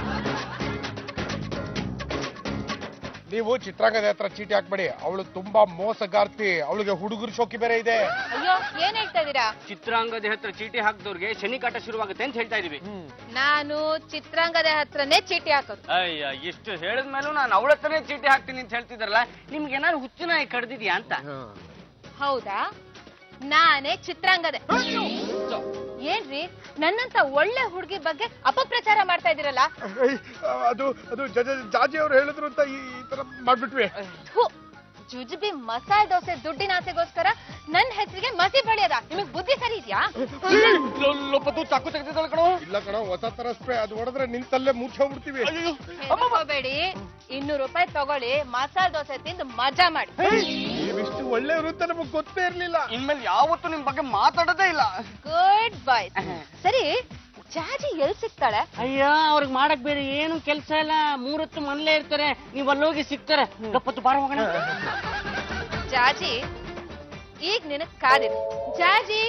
ನೀವು ಚಿತ್ರಾಂಗದ ಹತ್ರ ಚೀಟಿ ಹಾಕ್ಬೇಡಿ ಅವಳು ತುಂಬಾ ಮೋಸಗಾರ್ತಿ ಅವಳಿಗೆ ಹುಡುಗರು ಶೋಕಿ ಬೇರೆ ಇದೆ ಅಯ್ಯೋ ಏನ್ ಹೇಳ್ತಾ ಇದೀರಾ ಚಿತ್ರಾಂಗದ ಹತ್ರ ಚೀಟಿ ಹಾಕಿದವ್ರಿಗೆ ಶನಿ ಕಾಟ ಶುರುವಾಗುತ್ತೆ ಅಂತ ಹೇಳ್ತಾ ಇದೀವಿ ನಾನು ಚಿತ್ರಾಂಗದ ಹತ್ರನೇ ಚೀಟಿ ಹಾಕೋದು ಅಯ್ಯ ಇಷ್ಟು ಹೇಳಿದ್ಮೇಲೂ ನಾನು ಅವಳ ಹತ್ರನೇ ಚೀಟಿ ಹಾಕ್ತೀನಿ ಅಂತ ಹೇಳ್ತಿದ್ರಲ್ಲ ನಿಮ್ಗೆ ಏನಾದ್ರು ಹುಚ್ಚು ನಾಯಿ ಕಡ್ದಿದ್ಯಾ ಅಂತ ಹೌದಾ ನಾನೇ ಚಿತ್ರಾಂಗದೆ ಏನ್ರಿ ನನ್ನಂತ ಒಳ್ಳೆ ಹುಡುಗಿ ಬಗ್ಗೆ ಅಪಪ್ರಚಾರ ಮಾಡ್ತಾ ಇದೀರಲ್ಲ ಏಯ್, ಅದು ಅದು ಜಜ- ಜಾಜಿ ಅವ್ರು ಹೇಳಿದ್ರು ಅಂತ ಈ ಈ ತರ ಮಾಡ್ಬಿಟ್ವಿ ಥು, ಜುಜುಬಿ ಮಸಾಲೆ ದೋಸೆ ದುಡ್ಡಿನ ಆಸೆಗೋಸ್ಕರ ನನ್ನ ಹೆಸರಿಗೆ ಮಸಿ ಬೆಳೆಯದ ನಿಮಗ್ ಬುದ್ಧಿ ಸರಿ ಇದ್ಯಾ ಲೋಪತ್ತು ಚಾಕು ತೆಗೆದಿದ್ದಾಳೆ ಕಣೋ ಇಲ್ಲ ಕಣ ಹೊಸ ತರ ಸ್ಪ್ರೇ ಅದು ಹೊಡೆದ್ರೆ ನಿಂತಲ್ಲೇ ಮುಚ್ಚೋಗ್ಬಿಡ್ತೀವಿ ಹೆದರ್ಕೋಬೇಡಿ ಇನ್ನೂರು ರೂಪಾಯಿ ತಗೊಳ್ಳಿ ಮಸಾಲೆ ದೋಸೆ ತಿಂದು ಮಜಾ ಮಾಡಿ ನೀವಿಷ್ಟು ಒಳ್ಳೆಯವರು ಅಂತ ನಮಗ್ ಗೊತ್ತೇ ಇರ್ಲಿಲ್ಲ ಇನ್ಮೇಲೆ ಯಾವತ್ತೂ ನಿಮ್ ಬಗ್ಗೆ ಮಾತಾಡೋದೇ ಇಲ್ಲ ಗುಡ್ ಬಾಯ್ ಸರಿ ಜಾಜಿ ಎಲ್ ಸಿಗ್ತಾಳೆ ಅಯ್ಯ ಅವ್ರಿಗೆ ಮಾಡಕ್ ಬೇರೆ ಏನು ಕೆಲಸ ಇಲ್ಲ ಮೂರೊತ್ತು ಮನೇಲೇ ಇರ್ತಾರೆ ನೀವ್ ಅಲ್ಲೋಗಿ ಸಿಗ್ತಾರೆ ಗಪ್ಪತ್ತು ಬಾರ ಹೋಗೋಣ ಜಾಜಿ ಈಗ ನಿನಗ್ ಕಾದಿದೆ ಜಾಜಿ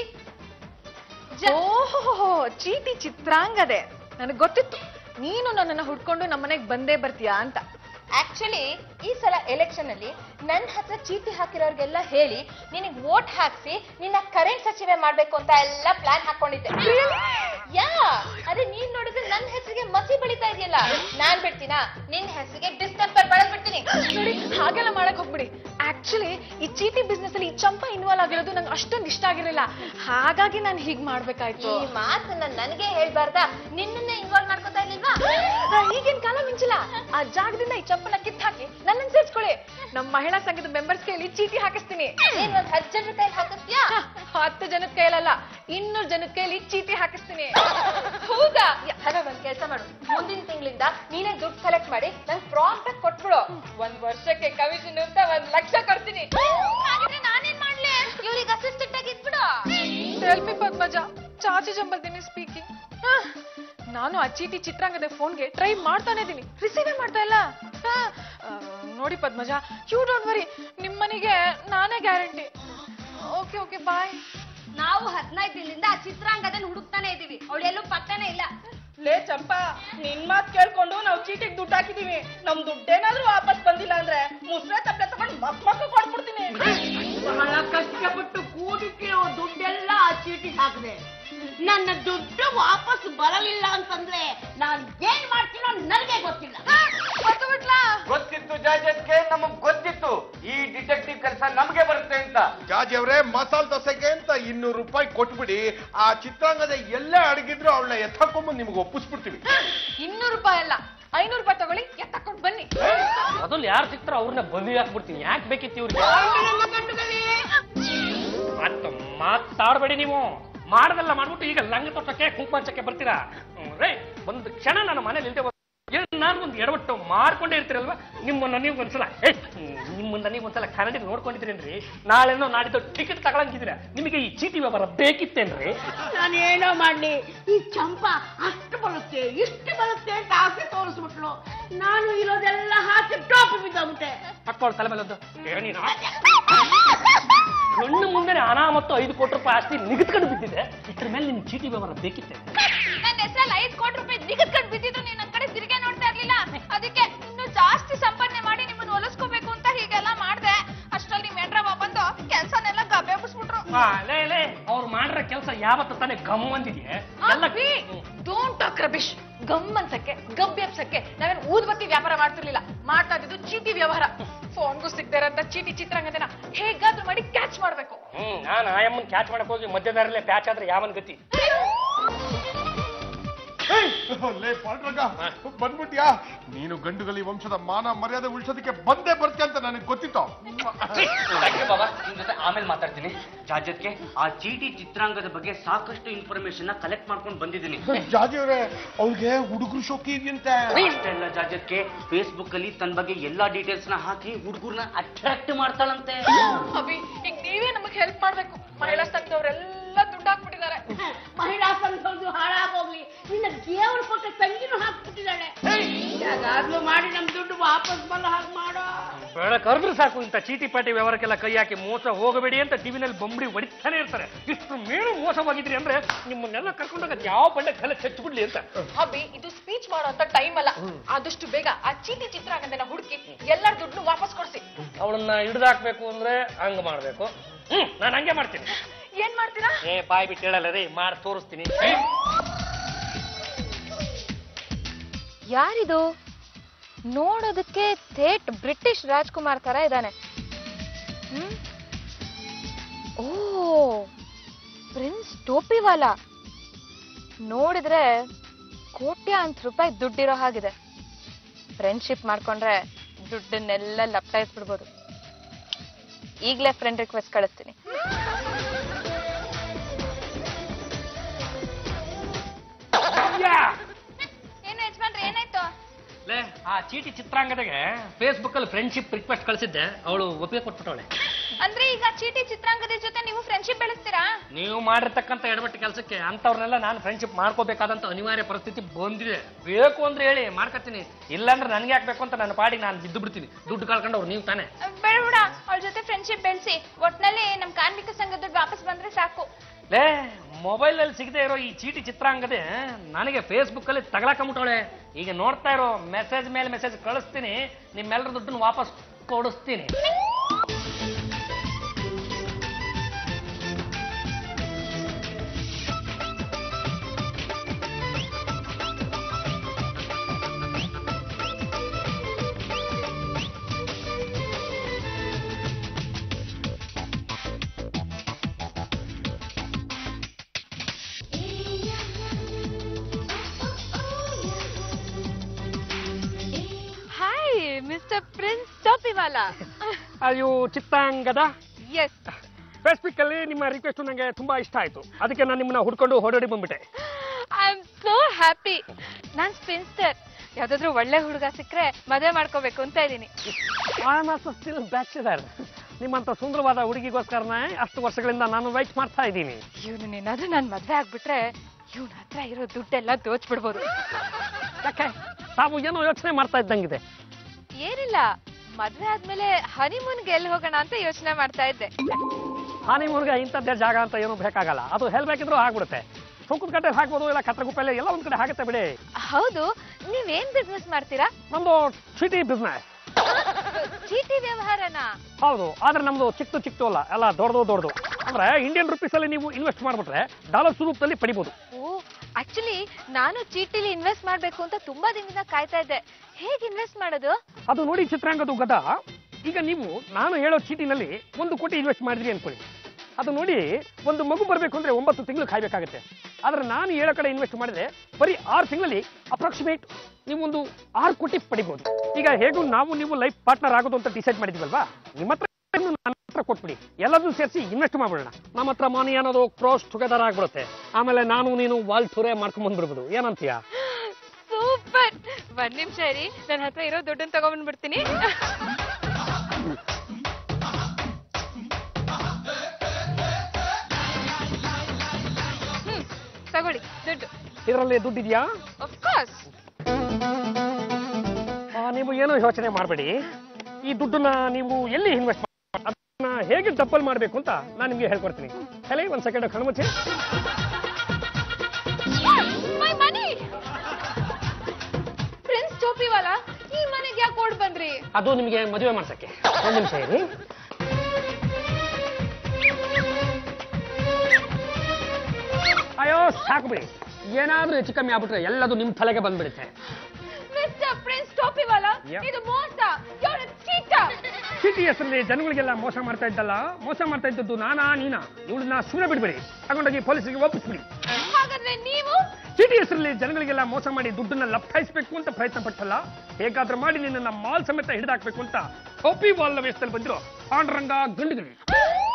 ಓಹೋ ಚೀಟಿ ಚಿತ್ರಾಂಗದೆ ನನಗ್ ಗೊತ್ತಿತ್ತು ನೀನು ನನ್ನನ್ನ ಹುಡ್ಕೊಂಡು ನಮ್ಮನೆಗ್ ಬಂದೇ ಬರ್ತೀಯಾ ಅಂತ ಆಕ್ಚುಲಿ ಈ ಸಲ ಎಲೆಕ್ಷನ್ ಅಲ್ಲಿ ನನ್ನ ಹತ್ರ ಚೀಟಿ ಹಾಕಿರೋರ್ಗೆಲ್ಲ ಹೇಳಿ ನಿನಗ್ ವೋಟ್ ಹಾಕ್ಸಿ ನಿನ್ನ ಕರೆಂಟ್ ಸಚಿವೆ ಮಾಡ್ಬೇಕು ಅಂತ ಎಲ್ಲ ಪ್ಲಾನ್ ಹಾಕೊಂಡಿದ್ದೆ ಯಾ ಅದೇ ನೀನ್ ನೋಡಿದ್ರೆ ನನ್ನ ಹೆಸರಿಗೆ ಮಸಿ ಬೆಳಿತಾ ಇದೆಯಲ್ಲ ನಾನ್ ಬಿಡ್ತೀನಾ ನಿನ್ ಹೆಸರಿಗೆ ಡಿಸ್ಟೆಂಪರ್ ಬಳದ್ ಬಿಡ್ತೀನಿ ನೋಡಿ ಹಾಗೆಲ್ಲ ಮಾಡಕ್ ಹೋಗ್ಬಿಡಿ ಆಕ್ಚುಲಿ ಈ ಚೀಟಿ ಬಿಸ್ನೆಸ್ ಅಲ್ಲಿ ಈ ಚಂಪ ಇನ್ವಾಲ್ವ್ ಆಗಿರೋದು ನಂಗೆ ಅಷ್ಟೊಂದು ಇಷ್ಟ ಆಗಿರಲಿಲ್ಲ ಹಾಗಾಗಿ ನಾನು ಹೀಗ್ ಮಾಡ್ಬೇಕಾಯ್ತು ಈ ಮಾತನ್ನ ನನಗೆ ಹೇಳ್ಬಾರ್ದಾ ನಿನ್ನನ್ನೇ ಇನ್ವಾಲ್ವ್ ಮಾಡ್ಕೊತಾ ಇರ್ಲಿಲ್ವಾ ಆ, ಈಗಿನ ಕಾಲ ಮಿಂಚಿಲ್ಲ ಆ ಜಾಗದಿಂದ ಈ ಚಂಪನ ಕಿತ್ ಹಾಕಿ ನನ್ನನ್ನು ಸೇರ್ಸ್ಕೊಳ್ಳಿ ನಮ್ಮ ಮಹಿಳಾ ಸಂಘದ ಮೆಂಬರ್ಸ್ ಕೈಲಿ ಚೀಟಿ ಹಾಕಿಸ್ತೀನಿ ನೀನ್ ಒಂದ್ ಹತ್ತು ಜನರ ಕೈಲಿ ಹಾಕಿಸ್ತೀಯಾ ಹತ್ತು ಜನದ ಕೈಲಲ್ಲ ಇನ್ನೂರು ಜನದ ಕೈಲಿ ಚೀಟಿ ಹಾಕಿಸ್ತೀನಿ ಹೌದಾ ಹಾಗಾದ್ರೆ ಒಂದ್ ಕೆಲಸ ಮಾಡು ಮುಂದಿನ ತಿಂಗಳಿಂದ ನೀನೇ ದುಡ್ಡು ಕಲೆಕ್ಟ್ ಮಾಡಿ ನಂಗೆ ಪ್ರಾಂಪ್ಟ್ ಆಗಿ ಕೊಟ್ಬಿಡು ಒಂದ್ ವರ್ಷಕ್ಕೆ ಕಮಿಷನ್ ಅಂತ ಒಂದ್ ಲಕ್ಷ ಕೊಡ್ತೀನಿ ಹಾಗಿದ್ರೆ ನಾನೇನ್ ಮಾಡ್ಲಿ ಇವ್ರಿಗೆ ಅಸಿಸ್ಟೆಂಟ್ ಆಗಿ ಇದ್ಬಿಡು ಟೆಲ್ಮಿ ಪದ್ಮಜ ಚಾಚಿ ಜಂಬಲ್ದಿನಿ ಸ್ಪೀಕಿಂಗ್ ನಾನು ಆ ಚೀಟಿ ಚಿತ್ರಾಂಗದ ಫೋನ್ಗೆ ಟ್ರೈ ಮಾಡ್ತಾನೆ ಇದೀನಿ ರಿಸೀವೇ ಮಾಡ್ತಾ ಇಲ್ಲ ಹಾ, ಆ, ನೋಡಿ ಪದ್ಮಜ ಯು ಡೋಂಟ್ ವರಿ ನಿಮ್ಮನೆಗೆ ನಾನೇ ಗ್ಯಾರಂಟಿ ಓಕೆ ಓಕೆ ಬಾಯ್ ನಾವು ಹದಿನೈದು ದಿನದಿಂದ ಆ ಚಿತ್ರಾಂಗದನ್ನ ಹುಡುಕ್ತಾನೆ ಇದೀವಿ ಅವಳು ಎಲ್ಲೂ ಪತ್ತನೇ ಇಲ್ಲ ಲೇ ಚಂಪಾ ನಿನ್ ಮಾತ್ ಕೇಳ್ಕೊಂಡು ನಾವು ಚೀಟಿಗೆ ದುಡ್ಡು ಹಾಕಿದೀವಿ ನಮ್ ದುಡ್ಡೇನಾದ್ರೂ ವಾಪಸ್ ಬಂದಿಲ್ಲ ಅಂದ್ರೆ ಮುಸ್ರೆ ತಪ್ಪಲೆ ತಗೊಂಡು ಮಕ್ ಮಕ್ಳು ಕೊಟ್ಬಿಡ್ತೀನಿ ಬಹಳ ಕಷ್ಟಪಟ್ಟು ಕೂಡಿಟ್ಟಿರೋ ದುಡ್ಡೆಲ್ಲ ಆ ಚೀಟಿಗೆ ಹಾಕಿದೆ ನನ್ನ ದುಡ್ಡು ವಾಪಸ್ ಬರಲಿಲ್ಲ ಅಂತಂದ್ರೆ ನಾನು ಏನ್ ಮಾಡ್ತೀನೋ ನನಗೆ ಗೊತ್ತಿಲ್ಲ ಗೊತ್ತಿತ್ತು ಜಾಜತ್ಗೆ ನಮಗ್ ಗೊತ್ತಿತ್ತು ಈ ಡಿಟೆಕ್ಟಿವ್ ಕೆಲಸ ನಮ್ಗೆ ಬರುತ್ತೆ ಅಂತ ಜಾಜಿ ಅವರೇ ಮಸಾಲೆ ದೋಸೆಗೆ ಅಂತ ಇನ್ನೂರು ರೂಪಾಯಿ ಕೊಟ್ಬಿಡಿ ಆ ಚಿತ್ರಾಂಗದ ಎಲ್ಲೇ ಅಡಗಿದ್ರು ಅವಳನ್ನ ಎತ್ತಾಕೊಂಬಂದು ನಿಮ್ಗೆ ಒಪ್ಪಿಸ್ಬಿಡ್ತೀವಿ ಇನ್ನೂರು ರೂಪಾಯಿ ಅಲ್ಲ ಐನೂರು ರೂಪಾಯಿ ತಗೊಳ್ಳಿ ಎತ್ತಕೊಂಡು ಬನ್ನಿ ಮೊದಲು ಯಾರು ಸಿಗ್ತಾರೋ ಅವ್ರನ್ನ ಬಲಿ ಹಾಕ್ಬಿಡ್ತೀನಿ ಯಾಕೆ ಬೇಕಿತ್ತು ಇವ್ರಿಗೆ ಮಾತ್ ಮಾತಾಡ್ಬೇಡಿ ನೀವು ಮಾಡದೆಲ್ಲ ಮಾಡ್ಬಿಟ್ಟು ಈಗ ಲಂಗ ತೊಟ್ಟಕ್ಕೆ ಕುಂಕುಮ ಹಚ್ಚಕ್ಕೆ ಬರ್ತೀರಾ ಹ್ಮ್, ರೇ ಒಂದು ಕ್ಷಣ ನನ್ನ ಮನೇಲಿ ಇಲ್ದೆ ಹೋದ್ರೆ ಏನ್ ನಾನು ಒಂದು ಎಡವಟ್ಟು ಮಾಡ್ಕೊಂಡೇ ಇರ್ತೀರಲ್ವಾ ನಿಮ್ಮನ್ನ ನೀವು ಒಂದ್ಸಲ ಏ ನಿಮ್ಮನ್ನ ನೀವು ಒಂದ್ಸಲ ಕನ್ನಡಿ ನೋಡ್ಕೊಂಡಿದ್ದೀರೇನ್ರಿ ನಾಳೆನೋ ನಾಡಿದ್ದು ಟಿಕೆಟ್ ತಗೊಳಂಗಿದ್ದೀರಾ ನಿಮಗೆ ಈ ಚೀಟಿ ವ್ಯವಹಾರ ಬೇಕಿತ್ತೇನ್ರಿ ನಾನೇನೋ ಮಾಡ್ಲಿ ಈ ಚಂಪ ಅಷ್ಟು ಬರುತ್ತೆ ಇಷ್ಟು ಬರುತ್ತೆ ಅಂತ ಆಸೆ ತೋರಿಸ್ಬಿಟ್ಲು ನಾನು ಇರೋದೆಲ್ಲ ಹಾಕಿ ಟಾಪ್ ಬಿದ್ದೋಗ್ಬಿಟ್ಟೆ ಹಾಕೊಳ್ಳ ತಲೆ ಮೇಲೆ ಒಂದು ಏ ನೀನು ಕಣ್ಣು ಮುಂದೆ ಹಣ ಮತ್ತು ಐದು ಕೋಟಿ ರೂಪಾಯಿ ಆಸ್ತಿ ನಿಗದ್ಕೊಂಡು ಬಿದ್ದಿದೆ ಇದ್ರ ಮೇಲೆ ನಿನ್ ಚೀಟಿ ವ್ಯವಹಾರ ಬೇಕಿತ್ತೆ ನನ್ನ ಹೆಸರಲ್ಲಿ ಐದು ಕೋಟಿ ರೂಪಾಯಿ ನಿಗದ್ಕೊಂಡು ಬಿದ್ದಿದ್ದು ನೀನ್ ನನ್ ಕಡೆ ತಿರುಗೇ ನೋಡ್ತಾ ಇರ್ಲಿಲ್ಲ ಅದಕ್ಕೆ ಇನ್ನು ಜಾಸ್ತಿ ಸಂಪಾದನೆ ಮಾಡಿ ನಿಮ್ಮನ್ನ ಹೊಲಿಸ್ಕೋಬೇಕು ಅಂತ ಹೀಗೆಲ್ಲ ಮಾಡ್ದೆ ಅಷ್ಟ್ರಲ್ಲಿ ನಿಮ್ ಹೆಂಡ್ರವ್ವ ಬಂದು ಕೆಲ್ಸನೆಲ್ಲ ಗಬ್ಬೆ ಬಿಸ್ಬಿಟ್ರು ಆ, ಲೇ ಲೇ ಅವ್ರು ಮಾಡಿರೋ ಕೆಲಸ ಯಾವತ್ತು ತಾನೇ ಗಮ್ ಅಂದಿದೆಯೇ ಎಲ್ಲ ಡೋಂಟ್ ಟಾಕ್ ರಬಿಶ್ ಗಮ್ ಅನ್ಸಕ್ಕೆ ಗಬ್ಬಿ ಎಬ್ಸಕ್ಕೆ ನಾವೇನ್ ಊದ್ಬತ್ತಿ ವ್ಯಾಪಾರ ಮಾಡ್ತಿರ್ಲಿಲ್ಲ ಮಾಡ್ತಾ ಇದ್ದಿದ್ದು ಚೀಟಿ ವ್ಯವಹಾರ ಫೋನ್ಗೂ ಸಿಗ್ತಾ ಇರೋಂಥ ಚೀಟಿ ಚಿತ್ರಾಂಗದನ ಹೇಗಾದ್ರೂ ಮಾಡಿ ಕ್ಯಾಚ್ ಮಾಡ್ಬೇಕು ಹ್ಮ್ ನಾನು ಆಯಮ್ಮನ್ ಕ್ಯಾಚ್ ಮಾಡಕ್ ಹೋಗಿ ಮಧ್ಯದಾರಲ್ಲೇ ಪ್ಯಾಚ್ ಆದ್ರೆ ಯಾವನ್ ಗತಿ ಲೇ ಪಾಂಡ್ರಂಗ ಬಂದ್ಬಿಟ್ಯಾ ನೀನು ಗಂಡುಗಲಿ ವಂಶದ ಮಾನ ಮರ್ಯಾದೆ ಉಳಿಸೋದಕ್ಕೆ ಬಂದೇ ಬರ್ತೀಯ ಅಂತ ನನಗೆ ಗೊತ್ತಿತ್ತು ಬಾಬಾ ನಿಮ್ ಜೊತೆ ಆಮೇಲೆ ಮಾತಾಡ್ತೀನಿ ಜಾಜತ್ಗೆ ಆ ಚೀಟಿ ಚಿತ್ರಾಂಗದ ಬಗ್ಗೆ ಸಾಕಷ್ಟು ಇನ್ಫಾರ್ಮೇಶನ್ ನ ಕಲೆಕ್ಟ್ ಮಾಡ್ಕೊಂಡು ಬಂದಿದ್ದೀನಿ ಜಾಜಿ ಅವ್ರೆ ಅವ್ರಿಗೆ ಹುಡುಗರು ಶೋಕಿ ಇದೆಯಂತೆ ಅಷ್ಟೆಲ್ಲ ಜಾಜತ್ಗೆ ಫೇಸ್ಬುಕ್ ಅಲ್ಲಿ ತನ್ನ ಬಗ್ಗೆ ಎಲ್ಲಾ ಡೀಟೇಲ್ಸ್ ನ ಹಾಕಿ ಹುಡುಗರ್ನ ಅಟ್ರಾಕ್ಟ್ ಮಾಡ್ತಾಳಂತೆ ಅಭಿ ಈಗ ನೀವೇ ನಮಗೆ ಹೆಲ್ಪ್ ಮಾಡ್ಬೇಕು ಮಹಿಳಾ ಸಂಘದವರೆಲ್ಲ ದುಡ್ಡು ಹಾಕ್ಬಿಟ್ಟಿದ್ದಾರೆ ಮಹಿಳಾ ಸಂಘದ್ದು ಹಾಳಾಗೋಗ್ಲಿ ನಿನ್ನ ದೇವ್ರ ಕೊಟ್ಟ ತಂಗಿನೂ ಹಾಕ್ಬಿಟ್ಟಿದ್ದಾಳೆ ಯಾವಾಗ್ಲೂ ಮಾಡಿ ನಮ್ ದುಡ್ಡು ವಾಪಸ್ ಬಲ್ಲ ಹಾಗೆ ಮಾಡೋ ಬೇಡ ಕರೆದ್ರೆ ಸಾಕು ಇಂಥ ಚೀಟಿ ಪಾಟಿ ವ್ಯವಹಾರಕ್ಕೆಲ್ಲ ಕೈ ಹಾಕಿ ಮೋಸ ಹೋಗಬೇಡಿ ಅಂತ ಟಿವಿನಲ್ಲಿ ಬೊಂಬಡಿ ಹೊಡಿತಾನೆ ಇರ್ತಾರೆ ಇಷ್ಟು ಮೇಲು ಮೋಸವಾಗಿದ್ರಿ ಅಂದ್ರೆ ನಿಮ್ಮನ್ನೆಲ್ಲ ಕರ್ಕೊಂಡೋಗ ಯಾವ ಬಂಡೆ ಕಲೆ ಬಿಡ್ಲಿ ಅಂತ ಅಭಿ ಇದು ಸ್ಪೀಚ್ ಮಾಡೋಂತ ಟೈಮ್ ಅಲ್ಲ ಆದಷ್ಟು ಬೇಗ ಆ ಚೀಟಿ ಚಿತ್ರಾಂಗದನ ಹುಡುಕಿ ಎಲ್ಲರ ದುಡ್ಡು ವಾಪಸ್ ಕೊಡ್ಸಿ ಅವಳನ್ನ ಹಿಡ್ದಾಕ್ಬೇಕು ಅಂದ್ರೆ ಹಂಗ ಮಾಡ್ಬೇಕು ಹ್ಮ್ ನಾನು ಹಂಗೆ ಮಾಡ್ತೀನಿ ಏನ್ ಮಾಡ್ತೀರಾ ಏ ಬಾಯ್ ಬಿಟ್ಟು ಹೇಳಲ್ಲ ರೀ ಮಾಡಿ ತೋರಿಸ್ತೀನಿ ಯಾರಿದು ನೋಡೋದಕ್ಕೆ ಥೇಟ್ ಬ್ರಿಟಿಷ್ ರಾಜ್ಕುಮಾರ್ ತರ ಇದ್ದಾನೆ ಹ್ಮ್ ಓ ಪ್ರಿನ್ಸ್ ಟೋಪಿವಾಲಾ ನೋಡಿದ್ರೆ ಕೋಟ್ಯಾಂತರ ರೂಪಾಯಿ ದುಡ್ಡಿರೋ ಹಾಗಿದೆ ಫ್ರೆಂಡ್ಶಿಪ್ ಮಾಡ್ಕೊಂಡ್ರೆ ದುಡ್ಡನ್ನೆಲ್ಲ ಲಪ್ಟಾಯಿಸ್ಬಿಡ್ಬೋದು ಈಗಲೇ ಫ್ರೆಂಡ್ ರಿಕ್ವೆಸ್ಟ್ ಕಳಿಸ್ತೀನಿ ಏನು ಯಜಮಾನ್ರಿ ಏನಾಯ್ತು ಲೇ ಆ ಚೀಟಿ ಚಿತ್ರಾಂಗದಾಗೆ ಫೇಸ್ಬುಕ್ ಅಲ್ಲಿ ಫ್ರೆಂಡ್ಶಿಪ್ ರಿಕ್ವೆಸ್ಟ್ ಕಳಿಸಿದ್ದೆ ಅವಳು ಒಪ್ಪಿಗೆ ಕೊಟ್ಬಿಟ್ಟವಳೆ ಅಂದ್ರೆ ಈಗ ಚೀಟಿ ಚಿತ್ರಾಂಗದ ಜೊತೆ ನೀವು ಫ್ರೆಂಡ್ಶಿಪ್ ಬೆಳೆಸ್ತೀರಾ ನೀವು ಮಾಡಿರ್ತಕ್ಕಂಥ ಎಡವಟ್ಟು ಕೆಲಸಕ್ಕೆ ಅಂಥವ್ರನ್ನೆಲ್ಲ ನಾನು ಫ್ರೆಂಡ್ಶಿಪ್ ಮಾಡ್ಕೋಬೇಕಾದಂತ ಅನಿವಾರ್ಯ ಪರಿಸ್ಥಿತಿ ಬಂದಿದೆ ಬೇಕು ಅಂದ್ರೆ ಹೇಳಿ ಮಾಡ್ಕೊತೀನಿ ಇಲ್ಲಾಂದ್ರೆ ನನಗೆ ಹಾಕ್ಬೇಕು ಅಂತ ನನ್ನ ಪಾಡಿಗೆ ನಾನು ಬಿದ್ದು ಬಿಡ್ತೀನಿ ದುಡ್ಡು ಕಳ್ಕೊಂಡವ್ರು ನೀವು ತಾನೇ ಬೇಡ ಬೇಡ ಅವಳ ಜೊತೆ ಫ್ರೆಂಡ್ಶಿಪ್ ಬೆಳೆಸಿ ಒಟ್ನಲ್ಲಿ ನಮ್ ಕಾರ್ಮಿಕ ಸಂಘದ ದುಡ್ಡು ವಾಪಸ್ ಬಂದ್ರೆ ಸಾಕು ಲೇ ಮೊಬೈಲ್ ಅಲ್ಲಿ ಸಿಗದೆ ಇರೋ ಈ ಚೀಟಿ ಚಿತ್ರಾಂಗದೆ ನನಗೆ ಫೇಸ್ಬುಕ್ ಅಲ್ಲಿ ತಗಲಾಕೊಂಬಿಟ್ಟವಳೆ ಈಗ ನೋಡ್ತಾ ಇರೋ ಮೆಸೇಜ್ ಮೇಲೆ ಮೆಸೇಜ್ ಕಳಿಸ್ತೀನಿ ನಿಮ್ಮೆಲ್ಲರ ದುಡ್ಡನ್ನು ವಾಪಸ್ ಕೊಡಿಸ್ತೀನಿ ಹಾಯ್ ಮಿಸ್ಟರ್ ಪ್ರಿನ್ಸ್ ಟೋಪಿವಾಲಾ ಅಯ್ಯೋ ಚಿತ್ರಾಂಗದ ಎಸ್ ಫೇಸ್ಬುಕ್ ಅಲ್ಲಿ ನಿಮ್ಮ ರಿಕ್ವೆಸ್ಟ್ ನನಗೆ ತುಂಬಾ ಇಷ್ಟ ಆಯ್ತು ಅದಕ್ಕೆ ನಾನು ನಿಮ್ಮನ್ನ ಹುಡ್ಕೊಂಡು ಹೊರಡಿ ಬಂದ್ಬಿಟ್ಟೆ ಐ ಆಮ್ ಸೋ ಹ್ಯಾಪಿ ನಾನ್ ಸ್ಪಿನ್ಸ್ಟರ್ ಯಾವ್ದಾದ್ರು ಒಳ್ಳೆ ಹುಡುಗ ಸಿಕ್ಕರೆ ಮದುವೆ ಮಾಡ್ಕೋಬೇಕು ಅಂತ ಇದ್ದೀನಿ ಸ್ಟಿಲ್ ಬ್ಯಾಚುಲರ್ ನಿಮ್ಮಂತ ಸುಂದರವಾದ ಹುಡುಗಿಗೋಸ್ಕರನೇ ಅಷ್ಟು ವರ್ಷಗಳಿಂದ ನಾನು ವೈಟ್ ಮಾಡ್ತಾ ಇದ್ದೀನಿ ಇವನು ಏನಾದ್ರೂ ನಾನು ಮದ್ವೆ ಆಗ್ಬಿಟ್ರೆ ಇವನ ಹತ್ರ ಇರೋ ದುಡ್ಡೆಲ್ಲ ದೋಚ್ಬಿಡ್ಬೋದು ಯಾಕೆ ತಾವು ಏನೋ ಯೋಚನೆ ಮಾಡ್ತಾ ಇದ್ದಂಗಿದೆ ಏನಿಲ್ಲ ಮದ್ವೆ ಆದ್ಮೇಲೆ ಹನಿಮೂನ್ಗೆ ಎಲ್ಲಿ ಹೋಗೋಣ ಅಂತ ಯೋಚನೆ ಮಾಡ್ತಾ ಇದ್ದೆ ಹಾನಿ ಮುರುಗ ಇಂಥದ್ದೇ ಜಾಗ ಅಂತ ಏನು ಬೇಕಾಗಲ್ಲ ಅದು ಎಲ್ಲಿ ಬೇಕಿದ್ರು ಆಗ್ಬಿಡುತ್ತೆ ಸುಂಕದ ಕಟ್ಟೆ ಹಾಕ್ಬೋದು ಇಲ್ಲ ಕತ್ರಗುಪ್ಪೆಲ್ಲ ಎಲ್ಲ ಒಂದ್ ಕಡೆ ಆಗುತ್ತೆ ಬಿಡಿ ಹೌದು ನೀವೇನ್ ಬಿಸ್ನೆಸ್ ಮಾಡ್ತೀರಾ ನಮ್ದು ಚೀಟಿ ಬಿಸ್ನೆಸ್ ಚೀಟಿ ವ್ಯವಹಾರನ ಹೌದು ಆದ್ರೆ ನಮ್ದು ಚಿಕ್ಕ ಚಿಕ್ಕ ಅಲ್ಲ ಎಲ್ಲ ದೊಡ್ಡದು ದೊಡ್ಡದು ಅಂದ್ರೆ ಇಂಡಿಯನ್ ರುಪೀಸ್ ಅಲ್ಲಿ ನೀವು ಇನ್ವೆಸ್ಟ್ ಮಾಡ್ಬಿಟ್ರೆ ಡಾಲರ್ ಸ್ವರೂಪದಲ್ಲಿ ಪಡಿಬಹುದು ಓ ಆಕ್ಚುಲಿ ನಾನು ಚೀಟಿಲಿ ಇನ್ವೆಸ್ಟ್ ಮಾಡ್ಬೇಕು ಅಂತ ತುಂಬಾ ದಿನದಿಂದ ಕಾಯ್ತಾ ಇದ್ದೆ ಹೇಗ್ ಇನ್ವೆಸ್ಟ್ ಮಾಡೋದು ಅದು ನೋಡಿ ಚಿತ್ರಾಂಗದು ಗದ ಈಗ ನೀವು ನಾನು ಹೇಳೋ ಚೀಟಿನಲ್ಲಿ ಒಂದು ಕೋಟಿ ಇನ್ವೆಸ್ಟ್ ಮಾಡಿದ್ರಿ ಅನ್ಕೊಳ್ಳಿ ಅದು ನೋಡಿ ಒಂದು ಮಗು ಬರಬೇಕು ಅಂದ್ರೆ ಒಂಬತ್ತು ತಿಂಗಳು ಕಾಯ್ಬೇಕಾಗುತ್ತೆ ಆದ್ರೆ ನಾನು ಹೇಳೋ ಕಡೆ ಇನ್ವೆಸ್ಟ್ ಮಾಡಿದ್ರೆ ಬರೀ ಆರು ತಿಂಗಳಲ್ಲಿ ಅಪ್ರಾಕ್ಸಿಮೇಟ್ ನೀವು ಒಂದು ಆರು ಕೋಟಿ ಪಡಿಬಹುದು ಈಗ ಹೇಗೂ ನಾವು ನೀವು ಲೈಫ್ ಪಾರ್ಟ್ನರ್ ಆಗೋದು ಅಂತ ಡಿಸೈಡ್ ಮಾಡಿದ್ವಲ್ವಾ ನಿಮ್ಮ ಹತ್ರ ಇನ್ನು ನನ್ನ ಹತ್ರ ಕೊಟ್ಬಿಡಿ ಎಲ್ಲದೂ ಸೇರಿಸಿ ಇನ್ವೆಸ್ಟ್ ಮಾಡ್ಬಿಡೋಣ ನಮ್ಮ ಹತ್ರ ಮನಿ ಅನ್ನೋದು ಕ್ರಾಸ್ ಟುಗೆದರ್ ಆಗ್ಬಿಡುತ್ತೆ ಆಮೇಲೆ ನಾನು ನೀನು ವಾಲ್ ಟೂರೇ ಮಾಡ್ಕೊಂಡ್ ಬಂದ್ಬಿಡ್ಬೋದು ಏನಂತೀಯ ಸೂಪರ್ ಒಂದ್ ನಿಮಿಷ ಇರಿ ನನ್ನ ಹತ್ರ ಇರೋ ದುಡ್ಡನ್ನ ತಗೊಂಡ್ಬಂದ್ಬಿಡ್ತೀನಿ ಹ್ಮ್ ತಗೊಳ್ಳಿ ದುಡ್ಡು ಇದರಲ್ಲಿ ದುಡ್ಡಿದೆಯಾ ಆಫ್ ಕೋರ್ಸ್ ನೀವು ಏನೋ ಯೋಚನೆ ಮಾಡಬೇಡಿ ಈ ದುಡ್ಡನ್ನ ನೀವು ಎಲ್ಲಿ ಇನ್ವೆಸ್ಟ್ ಅದನ್ನ ಹೇಗೆ ಡಬ್ಬಲ್ ಮಾಡಬೇಕು ಅಂತ ನಾನು ನಿಮಗೆ ಹೇಳ್ಕೊಡ್ತೀನಿ ಹೇಳಿ ಒಂದ್ ಸೆಕೆಂಡ್ ಕಣ್ಮುಚ್ಚಿ ಮೈ ಮನಿ ಪ್ರಿನ್ಸ್ ಟೋಪಿವಾಲ ಈ ಮನೆಗೆ ಯಾಕೆ ಓಡ್ ಬಂದ್ರಿ ಅದು ನಿಮಗೆ ಮದುವೆ ಮಾಡ್ಸಕ್ಕೆ ಒಂದ್ ನಿಮಿಷ ಇರಿ ಅಯ್ಯೋ ಸಾಕು ಬಿಡಿ ಏನಾದ್ರೂ ಹೆಚ್ಚು ಕಮ್ಮಿ ಆಗ್ಬಿಟ್ರೆ ಎಲ್ಲದು ನಿಮ್ ತಲೆಗೆ ಬಂದ್ಬಿಡುತ್ತೆ ಮಿಸ್ಟರ್ ಪ್ರಿನ್ಸ್ ಟೋಪಿವಾಲ Yeah. ಇದು ಮೋಸ you're a cheater. ಸಿಟಿ ಹೆಸರಲ್ಲಿ ಜನಗಳಿಗೆಲ್ಲ ಮೋಸ ಮಾಡ್ತಾ ಇದ್ದಲ್ಲ ಮೋಸ ಮಾಡ್ತಾ ಇದ್ದದ್ದು ನಾನಾ ನೀನಾ ಇವಳನ್ನ ಸುಮ್ಮನೆ ಬಿಡ್ಬೇಡಿ ತಗೊಂಡೋಗಿ ಪೊಲೀಸರಿಗೆ ಒಪ್ಪಿಸ್ಬಿಡಿ ಹಾಗಾದ್ರೆ ನೀವು ಸಿಟಿ ಹೆಸರಲ್ಲಿ ಜನಗಳಿಗೆಲ್ಲ ಮೋಸ ಮಾಡಿ ದುಡ್ಡನ್ನ ಲಪ್ಟಾಯಿಸ್ಬೇಕು ಅಂತ ಪ್ರಯತ್ನ ಪಟ್ಟಲ್ಲ ಹೇಗಾದ್ರೂ ಮಾಡಿ ನಿನ್ನನ್ನ ಮಾಲ್ ಸಮೇತ ಹಿಡಿದಾಕ್ಬೇಕು ಅಂತ ಟೋಪಿ ವಾಲ್ ವೇಷದಲ್ಲಿ ಬಂದಿರೋ ಪಾಂಡುರಂಗ ಗಂಡುಗಳಿ